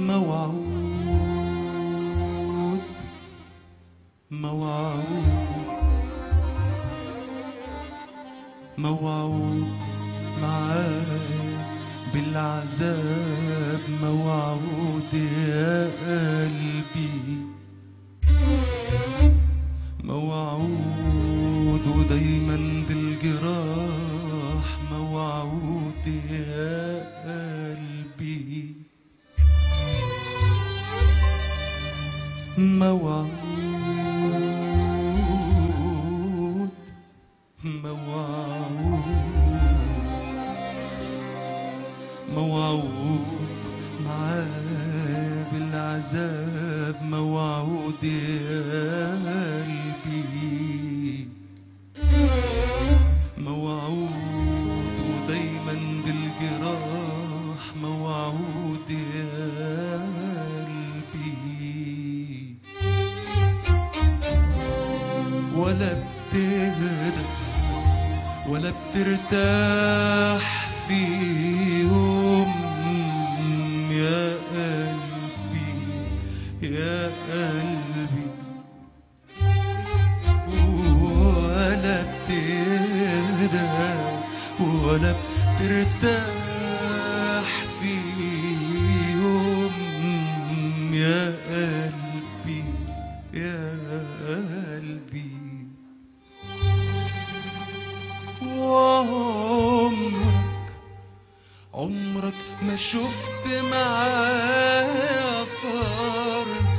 موعود موعود موعود معاي بالعذاب موعود يا قلبي موعود ودايما بالجراح موعود يا قلبي موعود موعود موعود معاه بالعذاب موعود يا قلبي موعود ودايما بالجراح موعود يا قلبي ولا بتهدى ولا بترتاح في يوم يا قلبي يا قلبي ولا بتهدى ولا بترتاح في يوم يا قلبي يا قلبي وعمرك عمرك ما شفت معايا فرح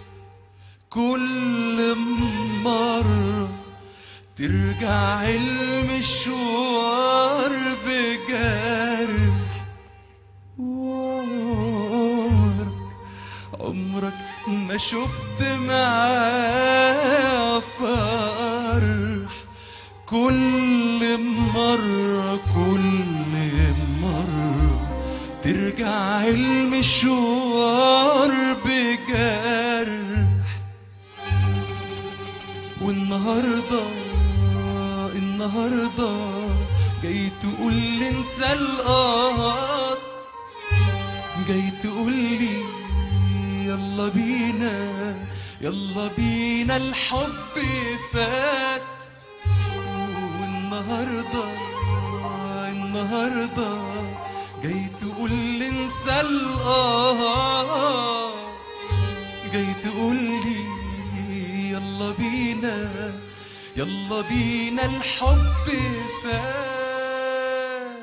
كل مرة ترجع المشوار بجرح وعمرك عمرك ما شفت معايا فرح كل مرة كل مرة ترجع المشوار بجرح والنهاردة النهاردة جاي تقول لي انسى القهر جاي تقول لي يلا بينا يلا بينا الحب فات والنهارده النهارده جاي تقول لي انسى القهر جاي تقول لي يلا بينا يلا بينا الحب فات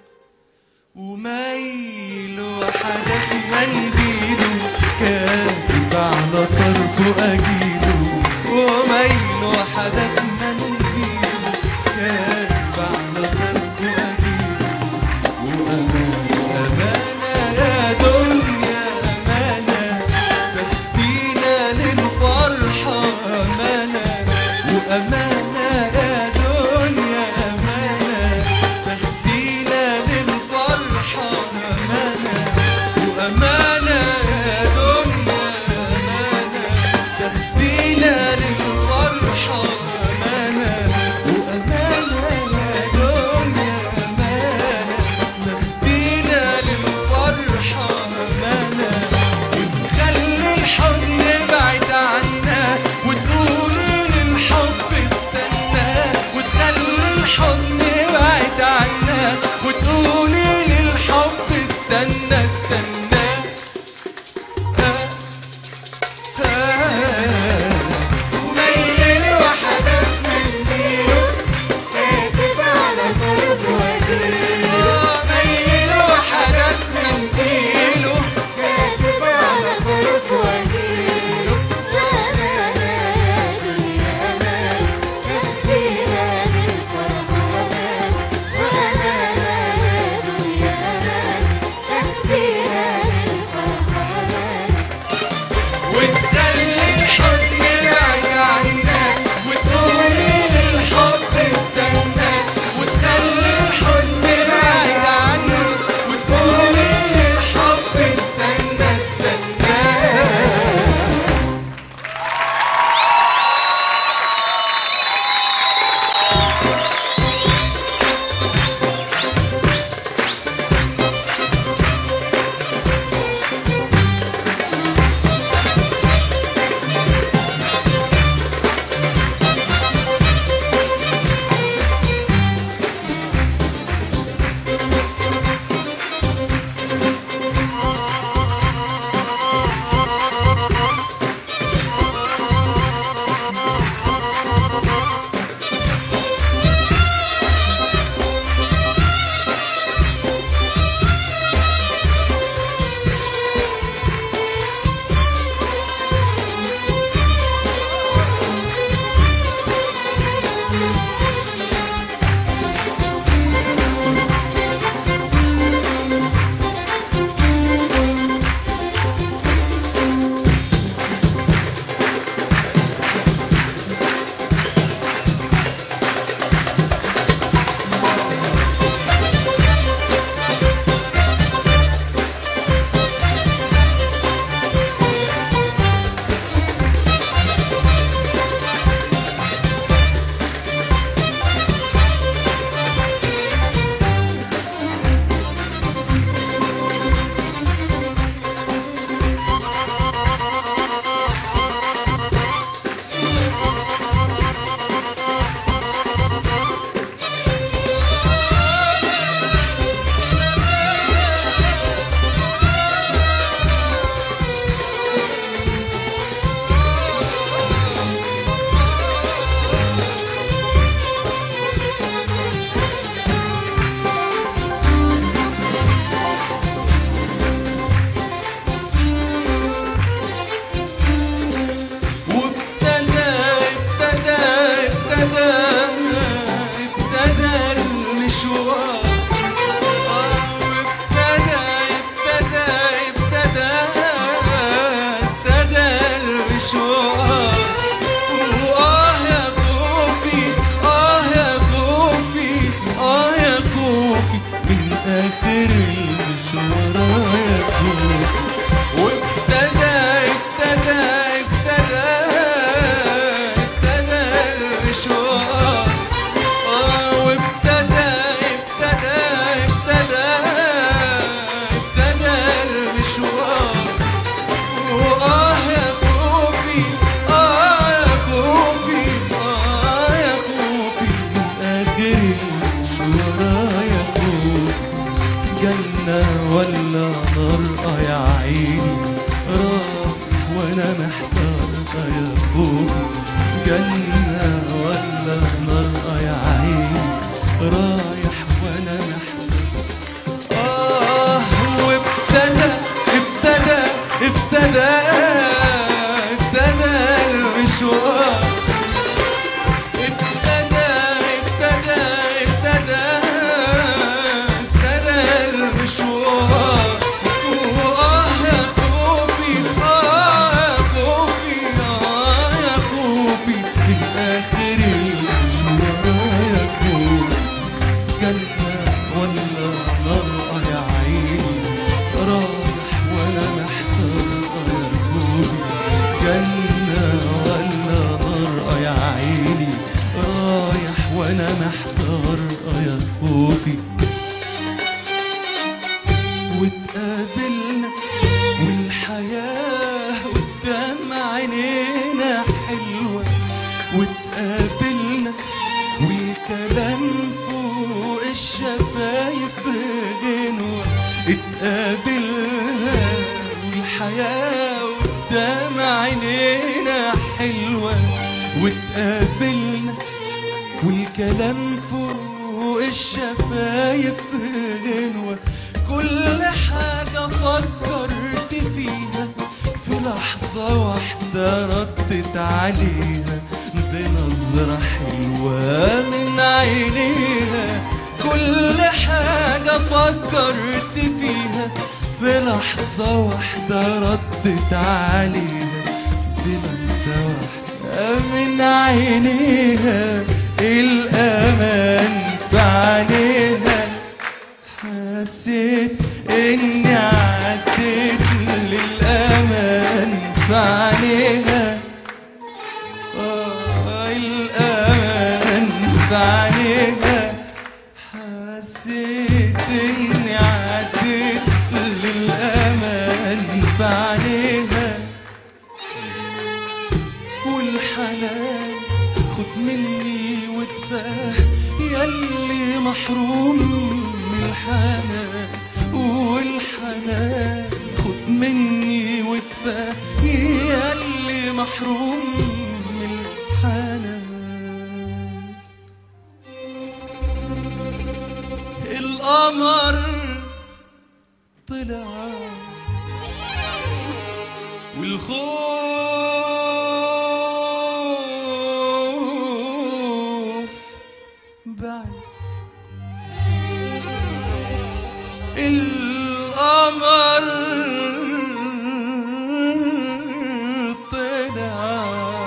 ومايل وحدك منديله كاتب على طرفه اجيله ومايل وحدك منديله كاتب على طرفه اجيله وأمانة أمانة يا دنيا أمانة تاخدينا للفرحة أمانة وأمانة يا دنيا أمانة تاخدينا للفرحة أمانة وأمانة يا دنيا أمانة تاخدينا للفرحة أمانة وأمانة يا دنيا أمانة تاخدينا للفرحة أمانة وتخلي الحزن بعيد عنا وتقولي للحب استنى وتخلي الحزن بعيد عنا وتقولي للحب استنى استنى ميل وحدك منديله كاتب على طرفه اجيله ميل وحدك منديله كاتب على طرفه اجيله وأمانة يا دنيا أمانة تاخدينا للفرحة أمانة وأمانة يا دنيا أمانة تاخدينا المشوار يا خوفي وابتدى ابتدى ابتدى ابتدى المشوار آه وابتدى ابتدى ابتدى ابتدى المشوار وآه يا خوفي آه يا خوفي آه يا خوفي من آخر المشوار يا خوفي جنة ولا نار آه يا عيني راح وأنا محتار آه يا خوفي جنة ولا نار آه يا عيني رايح وأنا محتار آه وابتدى ابتدى ابتدى ابتدى المشوار ابتدى ابتدى ابتدى ابتدى المشوار وآه يا خوفي آه يا خوفي آه يا خوفي من آخر المشوار يا خوفي جنة ولا نار يا عيني رايح وأنا محتار يا خوفي جنة ولا نار يا عيني رايح وأنا محتار يا خوفي واتقابلنا والحياة قدام عينينا حلوة واتقابلنا والكلام فوق الشفايف غنوة اتقابلنا والحياة قدام عينينا حلوة واتقابلنا والكلام فوق الشفايف غنوة كل حاجة فكرت فيها في لحظة واحدة ردت عليها بنظرة حلوة من عينيها كل حاجة فكرت فيها في لحظة واحدة ردت عليها بلمسة واحدة من عينيها الأمان في عينيها حسيت إني عديت للأمان في عينيها آه الأمان في عينيها حسيت إني عديت للأمان في عينيها والحنان خد مني وادفاه ياللي محروم من الحنان والحنان خد مني وادفاه ياللي محروم من الحنان القمر طلع والخوف بعد القمر طلع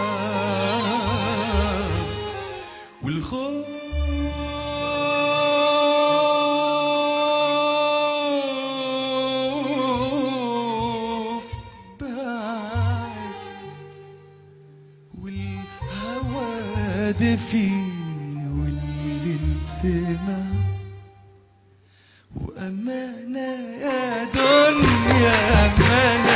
والخوف بعد والهوى دفي والليل سمع وأمانة يا دنيا أمانة